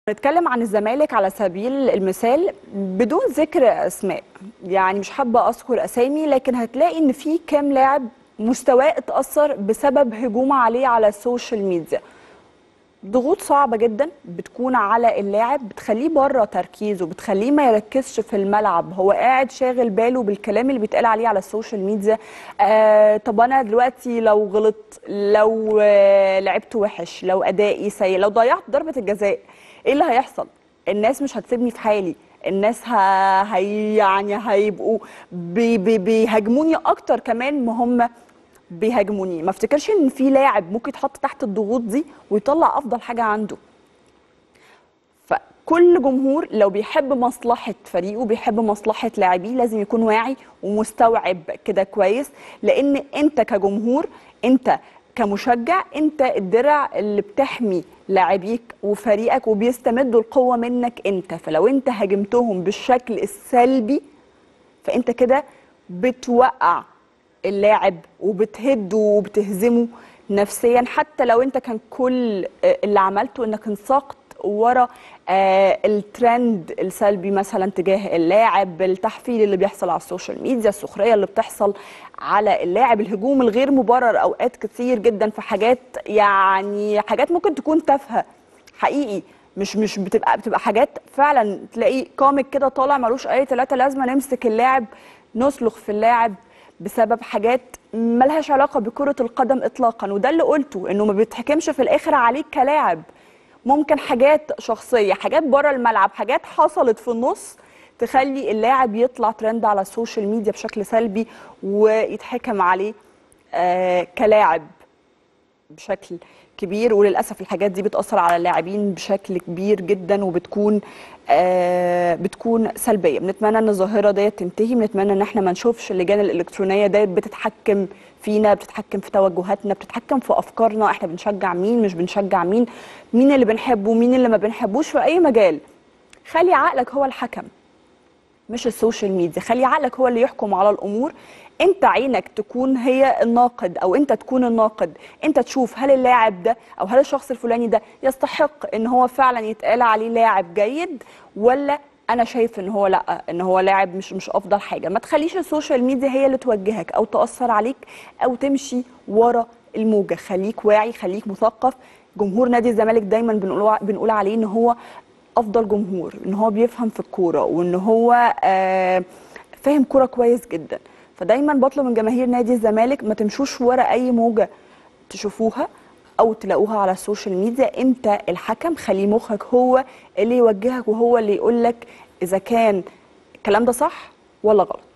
نتكلم عن الزمالك على سبيل المثال بدون ذكر اسماء يعني مش حابه اذكر اسامي لكن هتلاقي ان في كام لاعب مستواه اتاثر بسبب هجوم عليه على السوشيال ميديا ضغوط صعبه جدا بتكون على اللاعب بتخليه بره تركيزه بتخليه ما يركزش في الملعب هو قاعد شاغل باله بالكلام اللي بيتقال عليه على السوشيال ميديا آه طب انا دلوقتي لو غلطت لو آه لعبت وحش لو ادائي سيء لو ضيعت ضربه الجزاء ايه اللي هيحصل الناس مش هتسيبني في حالي الناس ه... هي يعني هيبقوا بي... بي... بيهاجموني اكتر كمان ما هم بيهاجموني ما افتكرش ان في لاعب ممكن يتحط تحت الضغوط دي ويطلع افضل حاجه عنده فكل جمهور لو بيحب مصلحه فريقه بيحب مصلحه لاعبيه لازم يكون واعي ومستوعب كده كويس لان انت كجمهور انت كمشجع انت الدرع اللي بتحمي لاعبيك وفريقك وبيستمدوا القوه منك انت فلو انت هاجمتهم بالشكل السلبي فانت كده بتوقع اللاعب وبتهده وبتهزمه نفسيا حتى لو انت كان كل اللي عملته انك انساقت ورا آه الترند السلبي مثلا تجاه اللاعب التحفيل اللي بيحصل على السوشيال ميديا السخريه اللي بتحصل على اللاعب الهجوم الغير مبرر اوقات كتير جدا في حاجات يعني حاجات ممكن تكون تافهه حقيقي مش مش بتبقى بتبقى حاجات فعلا تلاقي كوميك كده طالع ملوش اي ثلاثه لازمه نمسك اللاعب نسلخ في اللاعب بسبب حاجات ملهاش علاقه بكره القدم اطلاقا وده اللي قلته انه ما بيتحكمش في الاخر عليك كلاعب ممكن حاجات شخصيه حاجات بره الملعب حاجات حصلت في النص تخلي اللاعب يطلع ترند على السوشيال ميديا بشكل سلبي ويتحكم عليه آه كلاعب بشكل كبير وللاسف الحاجات دي بتاثر على اللاعبين بشكل كبير جدا وبتكون آه بتكون سلبيه بنتمنى ان الظاهره ديت تنتهي بنتمنى ان احنا ما نشوفش اللجان الالكترونيه ديت بتتحكم فينا بتتحكم في توجهاتنا بتتحكم في افكارنا احنا بنشجع مين مش بنشجع مين مين اللي بنحبه مين اللي ما بنحبوش في اي مجال خلي عقلك هو الحكم مش السوشيال ميديا خلي عقلك هو اللي يحكم على الامور انت عينك تكون هي الناقد او انت تكون الناقد انت تشوف هل اللاعب ده او هل الشخص الفلاني ده يستحق ان هو فعلا يتقال عليه لاعب جيد ولا انا شايف ان هو لا ان هو لاعب مش مش افضل حاجه ما تخليش السوشيال ميديا هي اللي توجهك او تاثر عليك او تمشي ورا الموجه خليك واعي خليك مثقف جمهور نادي الزمالك دايما بنقول بنقول عليه ان هو افضل جمهور ان هو بيفهم في الكوره وان هو آه فاهم كوره كويس جدا فدايما بطلب من جماهير نادي الزمالك ما تمشوش ورا اي موجه تشوفوها او تلاقوها على السوشيال ميديا انت الحكم خلي مخك هو اللي يوجهك وهو اللي يقول لك اذا كان الكلام ده صح ولا غلط